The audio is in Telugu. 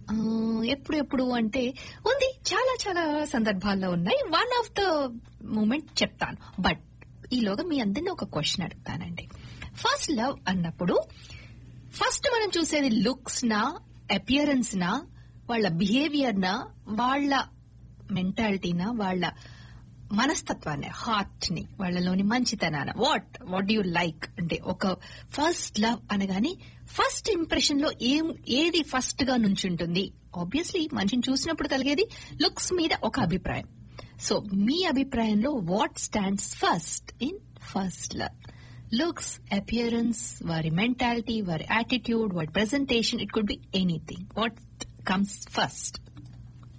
ఆ, ఎప్పుడు ఎప్పుడు అంటే ఉంది చాలా చాలా సందర్భాల్లో ఉన్నాయి వన్ ఆఫ్ ద మూమెంట్ చెప్తాను బట్ ఈలోగా మీ అందరినీ ఒక క్వశ్చన్ అడుగుతానండి ఫస్ట్ లవ్ అన్నప్పుడు ఫస్ట్ మనం చూసేది లుక్స్ నా అపియరెన్స్ నా వాళ్ళ బిహేవియర్ నా వాళ్ళ మెంటాలిటీనా వాళ్ళ మనస్తత్వాన్ని హార్ట్ ని వాళ్ళలోని మంచితనాన వాట్ వాట్ యు లైక్ అంటే ఒక ఫస్ట్ లవ్ అనగానే ఫస్ట్ ఇంప్రెషన్ లో ఏం ఏది ఫస్ట్ గా నుంచుంటుంది ఆబ్వియస్లీ మనిషిని చూసినప్పుడు కలిగేది లుక్స్ మీద ఒక అభిప్రాయం సో మీ అభిప్రాయంలో what stands first in first love looks appearance వారి మెంటాలిటీ వారి యాటిట్యూడ్ వారి presentation it could be anything what comes first